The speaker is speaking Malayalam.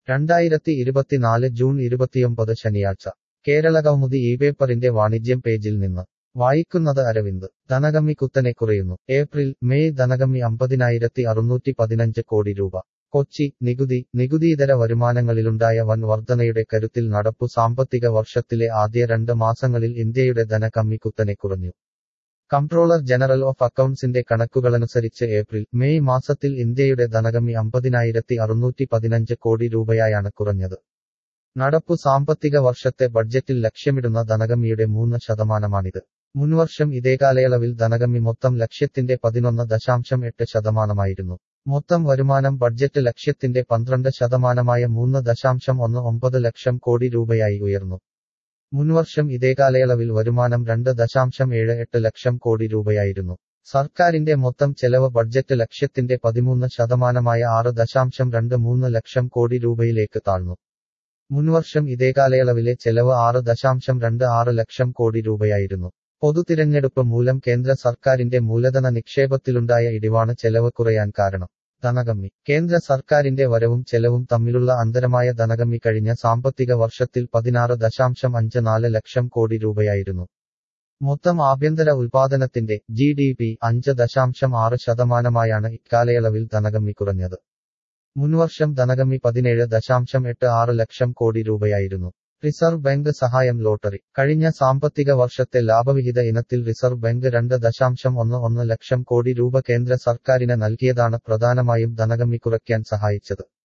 രണ്ടായിരത്തി ഇരുപത്തിനാല് ജൂൺ ഇരുപത്തിയൊമ്പത് ശനിയാഴ്ച കേരളകൗമുദി ഈ പേപ്പറിന്റെ വാണിജ്യം പേജിൽ നിന്ന് വായിക്കുന്നത് അരവിന്ദ് ധനകമ്മി കുത്തനെ കുറയുന്നു ഏപ്രിൽ മെയ് ധനകമ്മി അമ്പതിനായിരത്തി അറുന്നൂറ്റി പതിനഞ്ച് കോടി രൂപ കൊച്ചി നികുതി നികുതിയിതര വരുമാനങ്ങളിലുണ്ടായ വൻ വർധനയുടെ കരുത്തിൽ നടപ്പു സാമ്പത്തിക വർഷത്തിലെ ആദ്യ രണ്ട് മാസങ്ങളിൽ ഇന്ത്യയുടെ ധനകമ്മി കുത്തനെ കുറഞ്ഞു കംട്രോളർ ജനറൽ ഓഫ് അക്കൗണ്ട്സിന്റെ കണക്കുകളനുസരിച്ച് ഏപ്രിൽ മെയ് മാസത്തിൽ ഇന്ത്യയുടെ ധനകമ്മി അമ്പതിനായിരത്തി അറുന്നൂറ്റി പതിനഞ്ച് കോടി രൂപയായാണ് കുറഞ്ഞത് നടപ്പു സാമ്പത്തിക വർഷത്തെ ബഡ്ജറ്റിൽ ലക്ഷ്യമിടുന്ന ധനകമ്മിയുടെ മൂന്ന് ശതമാനമാണിത് മുൻവർഷം ഇതേ കാലയളവിൽ ധനകമ്മി മൊത്തം ലക്ഷ്യത്തിന്റെ പതിനൊന്ന് ദശാംശം എട്ട് ശതമാനമായിരുന്നു മൊത്തം വരുമാനം ബഡ്ജറ്റ് ലക്ഷ്യത്തിന്റെ പന്ത്രണ്ട് ശതമാനമായ മൂന്ന് ദശാംശം ഒന്ന് ഒമ്പത് ലക്ഷം കോടി രൂപയായി ഉയർന്നു മുൻവർഷം ഇതേ കാലയളവിൽ വരുമാനം രണ്ട് ദശാംശം ഏഴ് എട്ട് ലക്ഷം കോടി രൂപയായിരുന്നു സർക്കാരിന്റെ മൊത്തം ചെലവ് ബഡ്ജറ്റ് ലക്ഷ്യത്തിന്റെ പതിമൂന്ന് ശതമാനമായ ആറ് ദശാംശം രണ്ട് മൂന്ന് ലക്ഷം കോടി രൂപയിലേക്ക് താഴ്ന്നു മുൻവർഷം ഇതേ കാലയളവിലെ ചെലവ് ആറ് ദശാംശം രണ്ട് ആറ് ലക്ഷം കോടി രൂപയായിരുന്നു പൊതുതിരഞ്ഞെടുപ്പ് മൂലം കേന്ദ്ര സർക്കാരിന്റെ മൂലധന നിക്ഷേപത്തിലുണ്ടായ ഇടിവാണ് ചെലവ് കുറയാൻ കാരണം ധനകമ്മി കേന്ദ്ര സർക്കാരിന്റെ വരവും ചെലവും തമ്മിലുള്ള അന്തരമായ ധനകമ്മി കഴിഞ്ഞ സാമ്പത്തിക വർഷത്തിൽ പതിനാറ് ദശാംശം അഞ്ച് നാല് ലക്ഷം കോടി രൂപയായിരുന്നു മൊത്തം ആഭ്യന്തര ഉൽപാദനത്തിന്റെ ജി ഡി പി അഞ്ച് ദശാംശം ആറ് ശതമാനമായാണ് ഇക്കാലയളവിൽ ധനകമ്മി കുറഞ്ഞത് മുൻവർഷം ധനകമ്മി പതിനേഴ് ദശാംശം എട്ട് ആറ് ലക്ഷം കോടി രൂപയായിരുന്നു റിസർവ് ബാങ്ക് സഹായം ലോട്ടറി കഴിഞ്ഞ സാമ്പത്തിക വർഷത്തെ ലാഭവിഹിത ഇനത്തിൽ റിസർവ് ബാങ്ക് രണ്ട് ദശാംശം ഒന്ന് ഒന്ന് ലക്ഷം കോടി രൂപ കേന്ദ്ര സർക്കാരിന് നൽകിയതാണ് പ്രധാനമായും ധനകമ്മി കുറയ്ക്കാൻ സഹായിച്ചത്